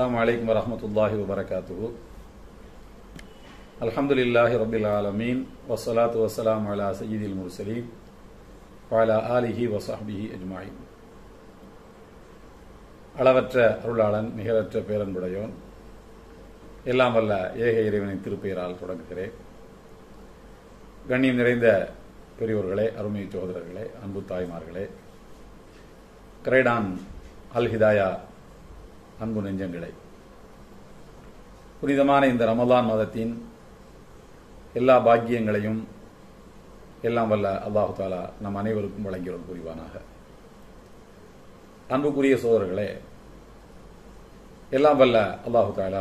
السلام عليكم ورحمة الله وبركاته الحمد لله رب العالمين والصلاة والسلام على سيد المرسلين وعلى آله وصحبه أجمعين அளவற்ற அருளாளன் நிகரற்ற பேரன்புடையோன் எல்லாம் வல்ல ஏக இறைவனின் திருப்பெயரால் தொடங்குகிறேன் கண்ணியம் நிறைந்த பெரியோர்களே அருமை சகோதரர்களே அன்பு தாய்மார்களே கிரேடான் அல் ஹிதாயா அன்பு நெஞ்சங்களே புனிதமான இந்த ரமலான் மாதத்தின் எல்லா பாக்கியங்களையும் எல்லாம் வல்ல அல்லாஹு தாலா நம் அனைவருக்கும் வழங்கியவர்கள் புரிவானாக அன்புக்குரிய சோதரர்களே எல்லாம் வல்ல அல்லாஹு தாலா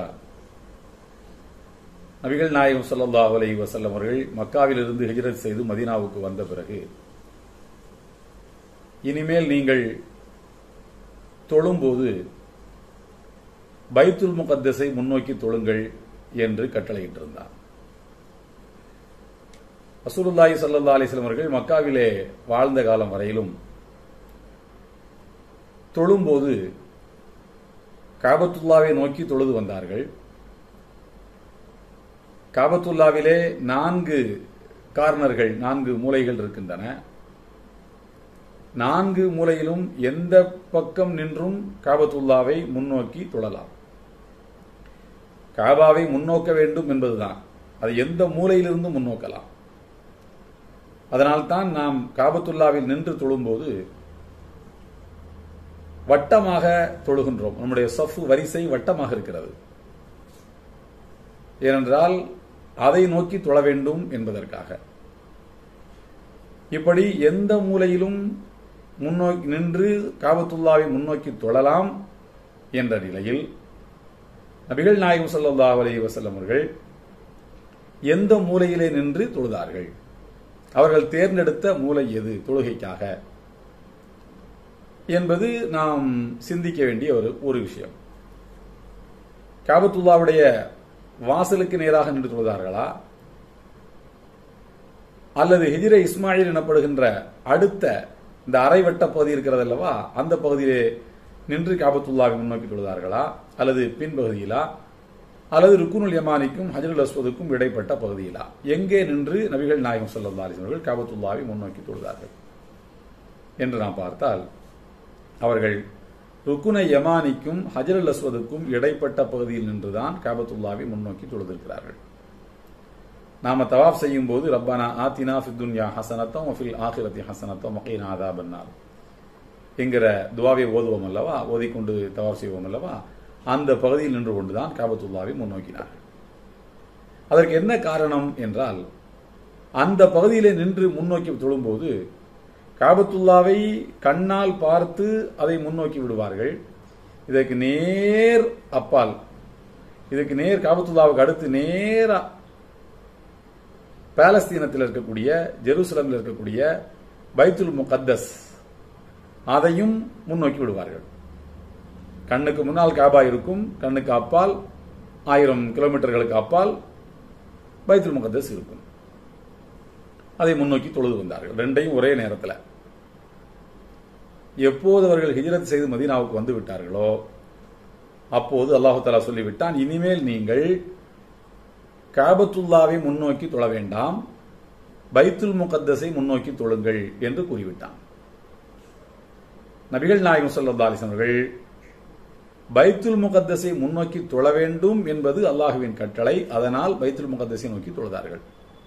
நபிகள் நாயகம் ஸல்லல்லாஹு அலைஹி வஸல்லம் அவர்கள் மக்காவிலிருந்து ஹிஜ்ரத் செய்து மதீனாவுக்கு வந்த பிறகு இனிமேல் நீங்கள் தொழும்போது பைத்துல் முகத்தஸை முன்னோக்கி தொழுங்கள் என்று கட்டளையிட்டிருந்தார் ரசூலுல்லாஹி ஸல்லல்லாஹு அலைஹி வஸல்லம் அவர்கள் மக்காவிலே வாழ்ந்த காலம் வரையிலும் தொழும்போது காபத்துல்லாவை நோக்கி தொழுது வந்தார்கள் காபத்துல்லாவிலே நான்கு கார்னர்கள் நான்கு மூலைகள் இருக்கின்றன நான்கு மூலையிலும் எந்த பக்கம் நின்றும் காபத்துல்லாவை முன்னோக்கி தொழலாம் காபாவை முன்னோக்க வேண்டும் என்பதுதான் அது எந்த மூலையிலிருந்து முன்னோக்கலாம் அதனால்தான் நாம் காபத்துல்லாவில் நின்று தொழும்போது வட்டமாக தொழுகின்றோம் நம்முடைய சஃபு வரிசை வட்டமாக இருக்கிறது ஏனென்றால் அதை நோக்கி தொழ வேண்டும் என்பதற்காக இப்படி எந்த மூலையிலும் முன்னோக்கி நின்று காபத்துல்லாவை முன்னோக்கி தொழலாம் என்ற நிலையில் நபிகள் நாயகம் ஸல்லல்லாஹு அலைஹி வஸல்லம் அவர்கள் எந்த மூலையிலே நின்று தொழுதார்கள் அவர்கள் தேர்ந்தெடுத்த மூலை எது தொழுகைக்காக என்பது நாம் சிந்திக்க வேண்டிய ஒரு ஒரு விஷயம் காபத்துல்லாவுடைய வாசலுக்கு நேராக நின்று தொழுதார்களா அல்லது ஹிஜிரை இஸ்மாயில் எனப்படுகின்ற அடுத்த இந்த அரைவட்ட பகுதி இருக்கிறது அல்லவா அந்த பகுதியிலே நின்று காபத்துல்லாவை முன்னோக்கி தொழுதார்களா அல்லது பின்பகுதியிலா அல்லது ருக்குனுல் யமானிக்கும் ஹஜருல் அஸ்வதுக்கும் இடைப்பட்ட பகுதியிலா எங்கே நின்று நபிகள் நாயகம் சொல்லல்லா அலிஸ்வர்கள் காபத்துல்லாவை முன்னோக்கி தொழுதார்கள் என்று நாம் பார்த்தால் அவர்கள் ருக்குன யமானிக்கும் ஹஜருல் அஸ்வதுக்கும் இடைப்பட்ட பகுதியில் நின்றுதான் காபத்துல்லாவை முன்னோக்கி தொழுதிருக்கிறார்கள் நாம தவாப் செய்யும் போது ரப்பானா ஆத்தினா ஃபித்துன்யா ஹசனத்தம் ஃபில் ஆஹிரத்தி ஹசனத்தம் வகைனா ஆதாபன்னார் என்கிற துவாவை ஓதுவோம் அல்லவா ஓதிக்கொண்டு தவாப் செய்வோம் அல்லவா அந்த பகுதியில் நின்று கொண்டுதான் காபத்துல்லாவை முன்னோக்கினார்கள் அதற்கு என்ன காரணம் என்றால் அந்த பகுதியிலே நின்று முன்னோக்கி தொழும்போது காபத்துல்லாவை கண்ணால் பார்த்து அதை முன்னோக்கி விடுவார்கள் இதற்கு நேர் அப்பால் இதுக்கு நேர் காபத்துல்லாவுக்கு அடுத்து நேரா பாலஸ்தீனத்தில் இருக்கக்கூடிய ஜெருசலமில் இருக்கக்கூடிய பைத்துல் முகத்தஸ் அதையும் முன்னோக்கி விடுவார்கள் கண்ணுக்கு முன்னால் காபா இருக்கும் கண்ணுக்கு அப்பால் ஆயிரம் கிலோமீட்டர்களுக்கு அப்பால் பைத்துல் முகத்தஸ் இருக்கும் அதை முன்னோக்கி தொழுது வந்தார்கள் ரெண்டையும் ஒரே நேரத்தில் எப்போது அவர்கள் ஹிஜரத் செய்து மதீனாவுக்கு வந்து விட்டார்களோ அப்போது அல்லாஹு தாலா சொல்லிவிட்டான் இனிமேல் நீங்கள் காபத்துல்லாவை முன்னோக்கி தொழ வேண்டாம் பைத்துல் முகத்தஸை முன்னோக்கி தொழுங்கள் என்று கூறிவிட்டான் நபிகள் நாயகம் சல்லா அலிஸ் அவர்கள் பைத்துல் முகத்தஸை முன்னோக்கி தொழ வேண்டும் என்பது அல்லாஹுவின் கட்டளை அதனால் பைத்துல் முகத்தஸை நோக்கி தொழுதார்கள்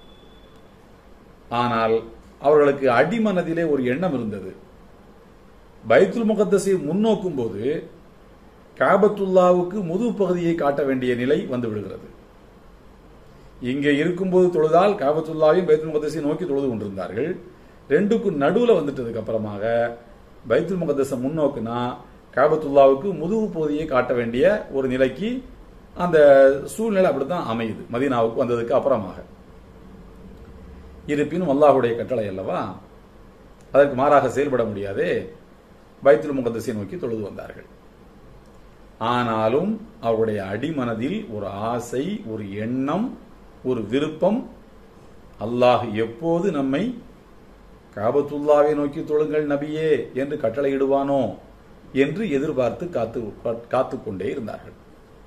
ஆனால் அவர்களுக்கு அடிமனதிலே ஒரு எண்ணம் இருந்தது பைத்துல் முகத்தஸை முன்னோக்கும் போது காபத்துல்லாவுக்கு முது பகுதியை காட்ட வேண்டிய நிலை வந்து விடுகிறது இங்கே இருக்கும்போது தொழுதால் காபத்துல்லாவையும் பைத்துல் முகத்தஸை நோக்கி தொழுது கொண்டிருந்தார்கள் ரெண்டுக்கும் நடுவில் வந்துட்டதுக்கு அப்புறமாக பைத்துல் முகத்தஸை முன்னோக்குனா காபத்துல்லாவுக்கு முதுகு பகுதியை காட்ட வேண்டிய ஒரு நிலைக்கு அந்த சூழ்நிலை அப்படித்தான் அமையுது மதீனாவுக்கு வந்ததுக்கு அப்புறமாக இருப்பினும் அல்லாஹுடைய கட்டளை அல்லவா அதற்கு மாறாக செயல்பட முடியாதே பைத்துல் முகத்தஸை நோக்கி தொழுது வந்தார்கள் ஆனாலும் அவருடைய அடிமனதில் ஒரு ஆசை ஒரு எண்ணம் ஒரு விருப்பம் அல்லாஹ் எப்போது நம்மை காபத்துல்லாவை நோக்கி தொழுங்கள் நபியே என்று கட்டளையிடுவானோ என்று எதிர்பார்த்து காத்து காத்து கொண்டே இருந்தார்கள்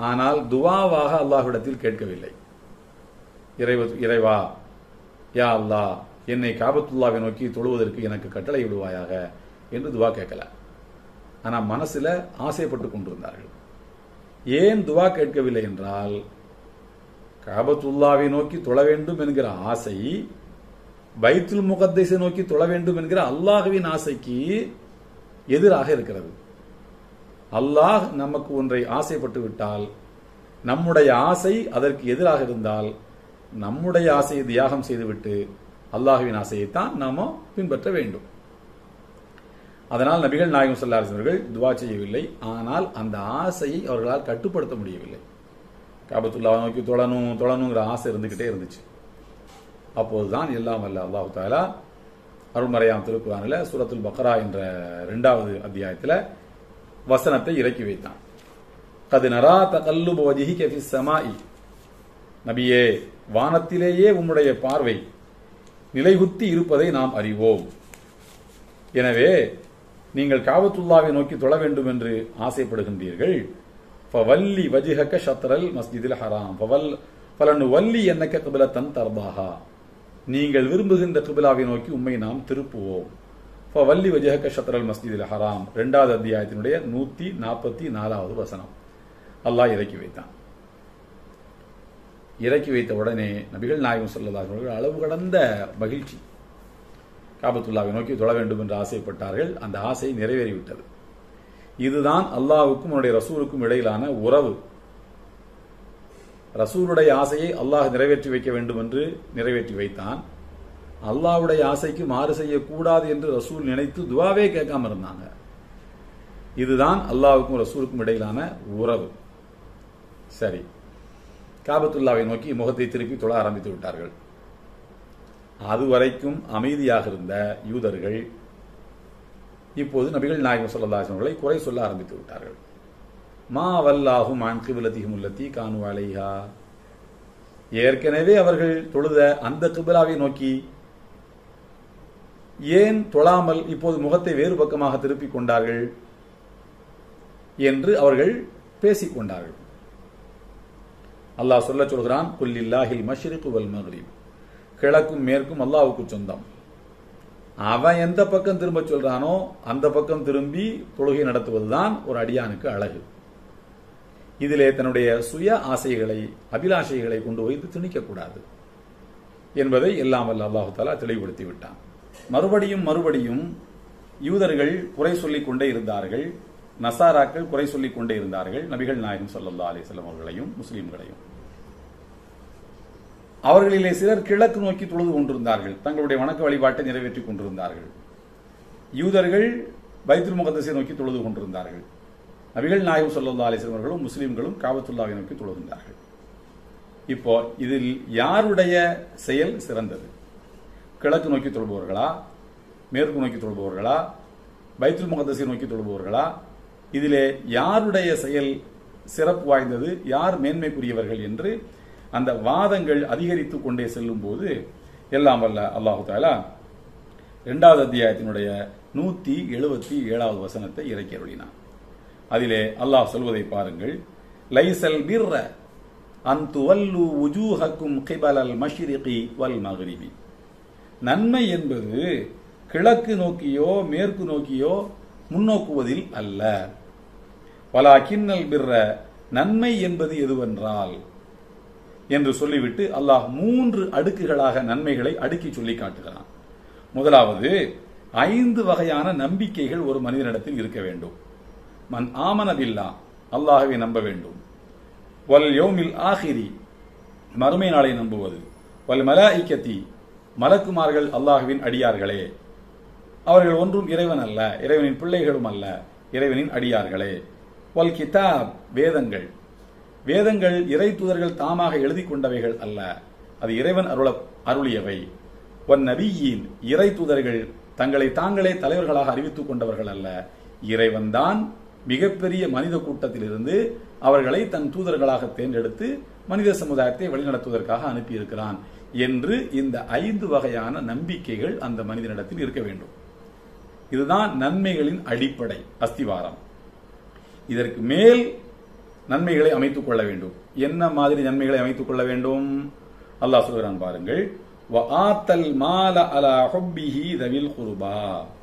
ஆனால் துவாவாக அல்லாஹ்விடத்தில் கேட்கவில்லை இறைவ இறைவா யா அல்லாஹ் என்னை காபத்துல்லாவை நோக்கி தொழுவதற்கு எனக்கு கட்டளை விடுவாயாக என்று துவா கேட்கல ஆனா மனசுல ஆசைப்பட்டு கொண்டிருந்தார்கள் ஏன் துவா கேட்கவில்லை என்றால் காபத்துல்லாவை நோக்கி தொழ வேண்டும் என்கிற ஆசை பைத்துல் முகத்தேசை நோக்கி தொழ வேண்டும் என்கிற அல்லாஹுவின் ஆசைக்கு எதிராக இருக்கிறது அல்லாஹ் நமக்கு ஒன்றை ஆசைப்பட்டு விட்டால் நம்முடைய ஆசை அதற்கு எதிராக இருந்தால் நம்முடைய ஆசையை தியாகம் செய்துவிட்டு அல்லாஹுவின் ஆசையைத்தான் நாம பின்பற்ற வேண்டும் அதனால் நபிகள் நாயகம் சொல்லாஸ் அவர்கள் துவா செய்யவில்லை ஆனால் அந்த ஆசையை அவர்களால் கட்டுப்படுத்த முடியவில்லை காபத்துல்லாவை நோக்கி தொழணும் தொழணுங்கிற ஆசை இருந்துகிட்டே இருந்துச்சு அப்போதுதான் எல்லாம் அல்ல அல்லாஹு தாலா அருள்மறையாம் திருக்குறானில் சூரத்துல் பக்ரா என்ற இரண்டாவது அத்தியாயத்தில் வசனத்தை இறக்கி வைத்தான் கது நரா தகல்லுப வஜிஹி கஃபி சமாஇ நபியே வானத்திலேயே உம்முடைய பார்வை நிலைகுத்தி இருப்பதை நாம் அறிவோம் எனவே நீங்கள் காபத்துல்லாவை நோக்கி தொழ வேண்டும் என்று ஆசைப்படுகின்றீர்கள் ஃபவல்லி வஜிஹக ஷத்ரல் மஸ்ஜிதில் ஹராம் ஃபவல் ஃபலனு வல்லி என்னக்க கிபிலத்தன் தர்பாஹா நீங்கள் விரும்புகின்ற கிபிலாவை நோக்கி உண்மை நாம் திருப்புவோம் ஃபவல்லி வஜிஹக ஷத்ரல் மஸ்ஜிதில் ஹராம் இரண்டாவது அத்தியாயத்தினுடைய நூத்தி நாற்பத்தி நாலாவது வசனம் அல்லாஹ் இறக்கி வைத்தான் இறக்கி வைத்த உடனே நபிகள் நாயகம் சொல்லலார்கள் அளவு கடந்த மகிழ்ச்சி காபத்துல்லாவை நோக்கி தொழ வேண்டும் என்று ஆசைப்பட்டார்கள் அந்த ஆசை நிறைவேறிவிட்டது இதுதான் அல்லாஹுக்கும் அவனுடைய ரசூலுக்கும் இடையிலான உறவு ரசூலுடைய ஆசையை அல்லாஹ் நிறைவேற்றி வைக்க வேண்டும் என்று நிறைவேற்றி வைத்தான் அல்லாஹ்வுடைய ஆசைக்கு மாறு செய்யக்கூடாது என்று ரசூல் நினைத்து துவாவே கேட்காம இருந்தாங்க இதுதான் அல்லாஹுக்கும் ரசூலுக்கும் இடையிலான உறவு சரி காபத்துல்லாவை நோக்கி முகத்தை திருப்பி தொழ ஆரம்பித்து விட்டார்கள் அதுவரைக்கும் அமைதியாக இருந்த யூதர்கள் இப்போது நபிகள் நாயகம் சொல்லல்லாஹ் அவர்களை குறை சொல்ல ஆரம்பித்து விட்டார்கள் மா வல்லாஹும் ஆன் கிபிலத்திஹும் உள்ளத்தி கானு அலைஹா ஏற்கனவே அவர்கள் தொழுத அந்த கிபிலாவை நோக்கி ஏன் தொழாமல் இப்போது முகத்தை வேறு பக்கமாக திருப்பிக் கொண்டார்கள் என்று அவர்கள் பேசிக் கொண்டார்கள் அல்லாஹ் சொல்ல சொல்கிறான் குல்லில்லாஹில் மஷ்ரிக்கு வல் மக்ரிப் கிழக்கும் மேற்கும் அல்லாஹ்வுக்கு சொந்தம் அவன் எந்த பக்கம் திரும்ப சொல்றானோ அந்த பக்கம் திரும்பி தொழுகை நடத்துவதுதான் ஒரு அடியானுக்கு அழகு இதிலே தன்னுடைய சுய ஆசைகளை அபிலாஷைகளை கொண்டு வைத்து திணிக்கக்கூடாது என்பதை எல்லாம் வல்ல அல்லாஹு தாலா தெளிவுபடுத்தி விட்டான் மறுபடியும் மறுபடியும் யூதர்கள் குறை சொல்லிக் கொண்டே இருந்தார்கள் நசாராக்கள் குறை சொல்லிக் கொண்டே இருந்தார்கள் நபிகள் நாயகம் சல்லா அலிஸ்லாம் அவர்களையும் முஸ்லீம்களையும் அவர்களிலே சிலர் கிழக்கு நோக்கி தொழுது கொண்டிருந்தார்கள் தங்களுடைய வணக்க வழிபாட்டை நிறைவேற்றிக் கொண்டிருந்தார்கள் யூதர்கள் பைத்துல் முகத்தசை நோக்கி தொழுது கொண்டிருந்தார்கள் நபிகள் நாயகம் சொல்லா அலிஸ்லாம் அவர்களும் முஸ்லீம்களும் காபத்துல்லாவை நோக்கி தொழுகின்றார்கள் இப்போ இதில் யாருடைய செயல் சிறந்தது கிழக்கு நோக்கி தொழுபவர்களா மேற்கு நோக்கி தொழுபவர்களா பைத்துல் முகத்தசை நோக்கி தொழுபவர்களா இதிலே யாருடைய செயல் சிறப்பு வாய்ந்தது யார் மேன்மைக்குரியவர்கள் என்று அந்த வாதங்கள் அதிகரித்து கொண்டே செல்லும் போது எல்லாம் வல்ல அல்லாஹு தாலா இரண்டாவது அத்தியாயத்தினுடைய நூத்தி எழுபத்தி ஏழாவது வசனத்தை இறக்கி அருளினான் அதிலே அல்லாஹ் சொல்வதை பாருங்கள் லைசல் பிர்ர அன் துவல்லு உஜூஹக்கும் கிபலல் மஷ்ரிகி வல் மகரிபி நன்மை என்பது கிழக்கு நோக்கியோ மேற்கு நோக்கியோ முன்னோக்குவதில் அல்ல பலா கிண்ணல் பிர்ர நன்மை என்பது எதுவென்றால் என்று சொல்லிவிட்டு அல்லாஹ் மூன்று அடுக்குகளாக நன்மைகளை அடுக்கி சொல்லி காட்டுகிறான் முதலாவது ஐந்து வகையான நம்பிக்கைகள் ஒரு மனிதனிடத்தில் இருக்க வேண்டும் மன் ஆமனபில்லா அல்லாஹவை நம்ப வேண்டும் வல் யோமில் ஆஹிரி மறுமை நாளை நம்புவது வல் மலாய்க்கத்தி மலக்குமார்கள் அல்லாஹுவின் அடியார்களே அவர்கள் ஒன்றும் இறைவன் அல்ல இறைவனின் பிள்ளைகளும் அல்ல இறைவனின் அடியார்களே வல் கிதாப் வேதங்கள் வேதங்கள் இறை தூதர்கள் தாமாக எழுதி கொண்டவைகள் அல்ல அது இறைவன் அருள அருளியவை ஒன் நபியின் இறை தூதர்கள் தங்களை தாங்களே தலைவர்களாக அறிவித்துக் கொண்டவர்கள் அல்ல இறைவன்தான் மிகப்பெரிய மனித கூட்டத்திலிருந்து அவர்களை தன் தூதர்களாக தேர்ந்தெடுத்து மனித சமுதாயத்தை வழிநடத்துவதற்காக அனுப்பியிருக்கிறான் என்று இந்த ஐந்து வகையான நம்பிக்கைகள் அந்த மனிதனிடத்தில் இருக்க வேண்டும் இதுதான் நன்மைகளின் அடிப்படை அஸ்திவாரம் இதற்கு மேல் நன்மைகளை அமைத்துக் கொள்ள வேண்டும் என்ன மாதிரி நன்மைகளை அமைத்துக் கொள்ள வேண்டும் அல்லாஹ் சொல்கிறான் பாருங்கள் வஆத்தல் மால அலா ஹுப்பிஹி தவில் குர்பா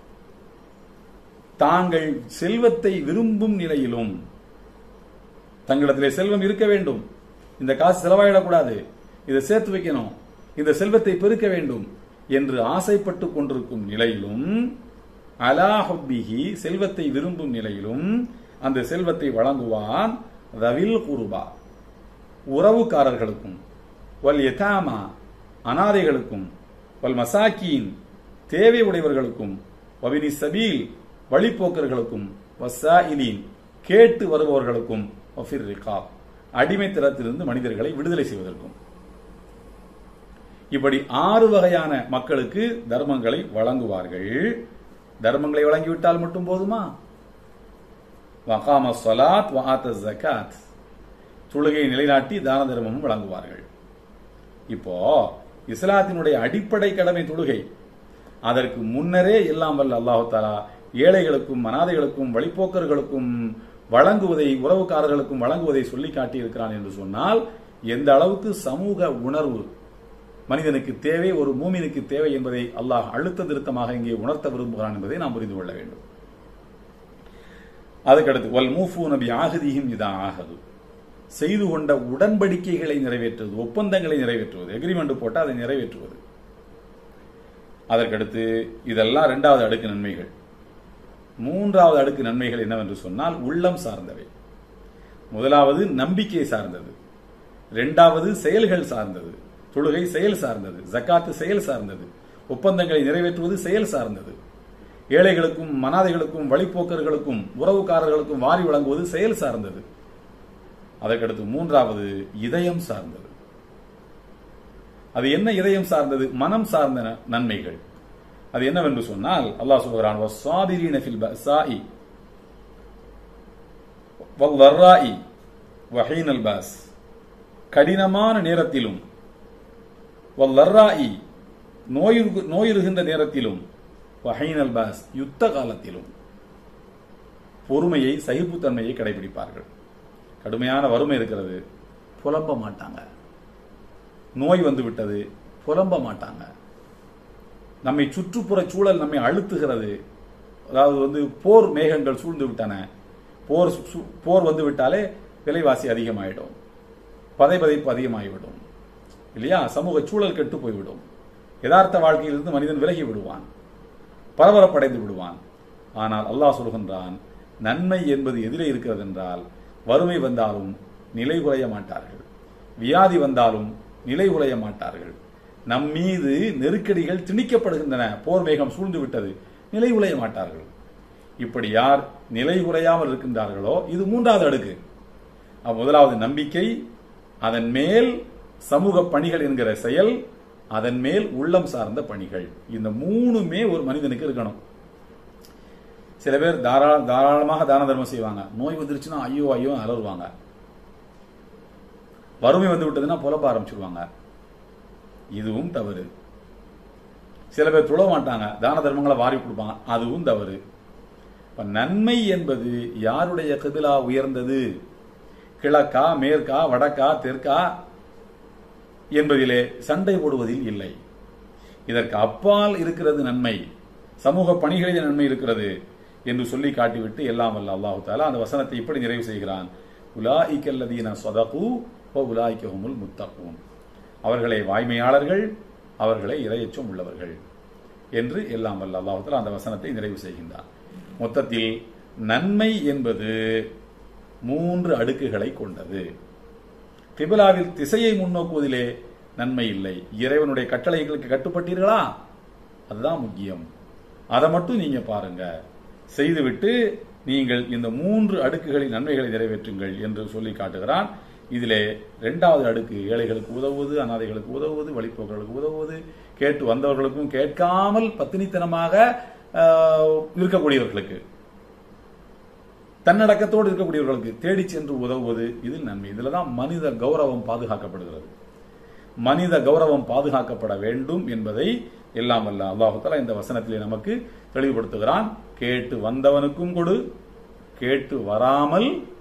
தாங்கள் செல்வத்தை விரும்பும் நிலையிலும் தங்களிடத்திலே செல்வம் இருக்க வேண்டும் இந்த காசு செலவாயிடக்கூடாது இதை சேர்த்து வைக்கணும் இந்த செல்வத்தை பெருக்க வேண்டும் என்று ஆசைப்பட்டு கொண்டிருக்கும் நிலையிலும் அலா ஹுப்பிஹி செல்வத்தை விரும்பும் நிலையிலும் அந்த செல்வத்தை வழங்குவான் ரவில் குருபா உறவுக்காரர்களுக்கும் வல் யதாமா அனாதைகளுக்கும் வல் மசாக்கீன் தேவை உடையவர்களுக்கும் வபினி சபீல் வழிப்போக்கர்களுக்கும் வசாயிலீன் கேட்டு வருபவர்களுக்கும் வஃபிர் ரிகாப் அடிமைத்தனத்திலிருந்து மனிதர்களை விடுதலை செய்வதற்கும் இப்படி ஆறு வகையான மக்களுக்கு தர்மங்களை வழங்குவார்கள் தர்மங்களை வழங்கிவிட்டால் மட்டும் போதுமா வகாம சலாத் வஆத்த ஜகாத் தொழுகையை நிலைநாட்டி தான தர்மமும் வழங்குவார்கள் இப்போ இஸ்லாத்தினுடைய அடிப்படை கடமை தொழுகை அதற்கு முன்னரே எல்லாம் வல்ல அல்லாஹு தாலா ஏழைகளுக்கும் அனாதைகளுக்கும் வழிப்போக்கர்களுக்கும் வழங்குவதை உறவுக்காரர்களுக்கும் வழங்குவதை சொல்லி காட்டியிருக்கிறான் என்று சொன்னால் எந்த அளவுக்கு சமூக உணர்வு மனிதனுக்கு தேவை ஒரு மூமினுக்கு தேவை என்பதை அல்லாஹ் அழுத்த திருத்தமாக இங்கே உணர்த்த விரும்புகிறான் என்பதை நாம் புரிந்து கொள்ள வேண்டும் அதுக்கடுத்து வல் மூஃபு நபி ஆகதியும் இதான் ஆகது செய்து கொண்ட உடன்படிக்கைகளை நிறைவேற்றுவது ஒப்பந்தங்களை நிறைவேற்றுவது எக்ரிமெண்ட் போட்டால் அதை நிறைவேற்றுவது அதற்கடுத்து இதெல்லாம் இரண்டாவது அடுக்கு நன்மைகள் மூன்றாவது அடுக்கு நன்மைகள் என்னவென்று சொன்னால் உள்ளம் சார்ந்தவை முதலாவது நம்பிக்கை சார்ந்தது இரண்டாவது செயல்கள் சார்ந்தது தொழுகை செயல் சார்ந்தது ஜக்காத்து செயல் சார்ந்தது ஒப்பந்தங்களை நிறைவேற்றுவது செயல் சார்ந்தது ஏழைகளுக்கும் மனாதைகளுக்கும் வழிப்போக்கர்களுக்கும் உறவுக்காரர்களுக்கும் வாரி வழங்குவது செயல் சார்ந்தது அதற்கடுத்து மூன்றாவது இதயம் சார்ந்தது அது என்ன இதயம் சார்ந்தது மனம் சார்ந்த ந- நன்மைகள் அது என்னவென்று சொன்னால் அல்லாஹ் சொல்கிறான் "வஸ்ஸாபிரீன ஃபில் பஅஸாஇ வல்தர்ராஇ வஹீனல் பாஸ் கடினமான நேரத்திலும் வல்லர்ராஇ நோயுறு நோயுறுகின்ற நேரத்திலும் வஹீனல் பாஸ் யுத்த காலத்திலும் பொறுமையை சகிப்புத்தன்மையை கடைபிடிப்பார்கள் கடுமையான வறுமை இருக்கிறது புலம்ப மாட்டாங்க நோய் வந்து விட்டது புலம்ப மாட்டாங்க நம்மை சுற்றுப்புற சூழல் நம்மை அழுத்துகிறது அதாவது வந்து போர் மேகங்கள் சூழ்ந்து விட்டன போர் சு- போர் வந்து விட்டாலே விலைவாசி அதிகமாயிடும் பதைபதைப்பு அதிகமாகிவிடும் இல்லையா சமூக சூழல் கெட்டு போய்விடும் யதார்த்த வாழ்க்கையிலிருந்து மனிதன் விலகி விடுவான் பரபரப்படைந்து விடுவான் ஆனால் அல்லாஹ் சொல்கின்றான் நன்மை என்பது எதிரே இருக்கிறது என்றால் வறுமை வந்தாலும் நிலை குறைய மாட்டார்கள் வியாதி வந்தாலும் நிலை குறைய மாட்டார்கள் நம் மீது நெருக்கடிகள் திணிக்கப்படுகின்றன போர் மேகம் சூழ்ந்து விட்டது நிலை குலைய மாட்டார்கள் இப்படி யார் நிலை குறையாமல் இருக்கின்றார்களோ இது மூன்றாவது அடுக்கு அப்ப முதலாவது நம்பிக்கை அதன் மேல் சமூக பணிகள் என்கிற செயல் அதன் மேல் உள்ளம் சார்ந்த பணிகள் இந்த மூணுமே ஒரு மனிதனுக்கு இருக்கணும் சில பேர் தாராள தாராளமாக தான தர்மம் செய்வாங்க நோய் வந்துருச்சுன்னா ஐயோ ஐயோ அலறுவாங்க வறுமை வந்து விட்டதுன்னா புலம்ப ஆரம்பிச்சிருவாங்க இதுவும் தவறு சில பேர் துள மாட்டாங்க தான தர்மங்களை வாரி கொடுப்பாங்க அதுவும் தவறு இப்ப நன்மை என்பது யாருடைய கபிலா உயர்ந்தது கிழக்கா மேற்கா வடக்கா தெற்கா என்பதிலே சண்டை போடுவதில் இல்லை இதற்கு அப்பால் இருக்கிறது நன்மை சமூக பணிகளில் நன்மை இருக்கிறது என்று சொல்லி காட்டிவிட்டு எல்லாம் வல்ல அல்லாஹு தாலா அந்த வசனத்தை இப்படி நிறைவு செய்கிறான் உலாய்க்கல்லதீன சொதகு உலாய்க்கஹுமுல் முத்தகும் அவர்களே வாய்மையாளர்கள் அவர்களே இரையச்சம் உள்ளவர்கள் என்று எல்லாம் வல்ல அல்லாஹு தாலா அந்த வசனத்தை நிறைவு செய்கின்றார் மொத்தத்தில் நன்மை என்பது மூன்று அடுக்குகளை கொண்டது கிபிலாவில் திசையை முன்னோக்குவதிலே நன்மை இல்லை இறைவனுடைய கட்டளைகளுக்கு கட்டுப்பட்டீர்களா அதுதான் முக்கியம் அதை மட்டும் நீங்க பாருங்க செய்துவிட்டு நீங்கள் இந்த மூன்று அடுக்குகளின் நன்மைகளை நிறைவேற்றுங்கள் என்று சொல்லி காட்டுகிறான் இதிலே இரண்டாவது அடுக்கு ஏழைகளுக்கு உதவுவது அனாதைகளுக்கு உதவுவது வழிப்போக்கர்களுக்கு உதவுவது கேட்டு வந்தவர்களுக்கும் கேட்காமல் பத்தினித்தனமாக ஆஹ், இருக்கக்கூடியவர்களுக்கு தன்னடக்கத்தோடு இருக்கக்கூடியவர்களுக்கு தேடி சென்று உதவுவது இதில் நன்மை இதுல தான் மனித கௌரவம் பாதுகாக்கப்படுகிறது மனித கௌரவம் பாதுகாக்கப்பட வேண்டும் என்பதை எல்லாம் வல்ல அல்லாஹு தஆலா இந்த வசனத்திலே நமக்கு தெளிவுபடுத்துகிறான் கேட்டு வந்தவனுக்கும் கொடு கேட்டு வராமல்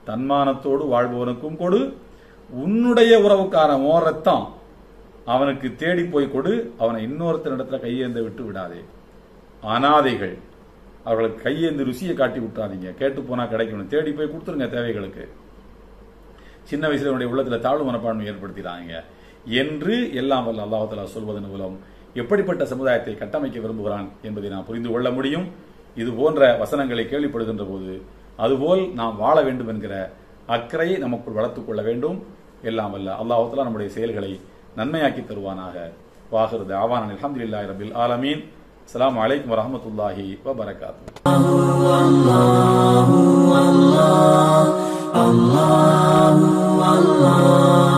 தன்மானத்தோடு வாழ்பவனுக்கும் கொடு உன்னுடைய உறவுக்காரன் ஓ ரத்தம் அவனுக்கு தேடி போய் கொடு அவனை இன்னொருத்தனிடத்துல கையேந்த விட்டு விடாதே அனாதைகள் அவர்களுக்கு கையேந்து ருசியை காட்டி விட்டுறாதீங்க கேட்டு போனா கிடைக்கணும் தேடி போய் கொடுத்துருங்க தேவைகளுக்கு சின்ன வயசுல என்னுடைய உள்ளத்துல தாழ்வு மனப்பான்மை ஏற்படுத்திடாங்க என்று எல்லாம் வல்ல அல்லாஹாலா சொல்வதன் மூலம் எப்படிப்பட்ட சமுதாயத்தை கட்டமைக்க விரும்புகிறான் என்பதை நாம் புரிந்து கொள்ள முடியும் இது போன்ற வசனங்களை கேள்விப்படுகின்ற போது அதுபோல் நாம் வாழ வேண்டும் என்கிற அக்கறையை நமக்குள் வளர்த்துக் கொள்ள வேண்டும் எல்லாம் வல்ல அல்லாஹாலா நம்முடைய செயல்களை நன்மையாக்கி தருவானாக வாஹிர் தாவான் அல்ஹம்துலில்லாஹி ரபில் ஆலமீன் அஸ்ஸலாமு அலைக்கும் வரஹ்மத்துல்லாஹி வபரகாத்துஹு Allah, Allah, Allah.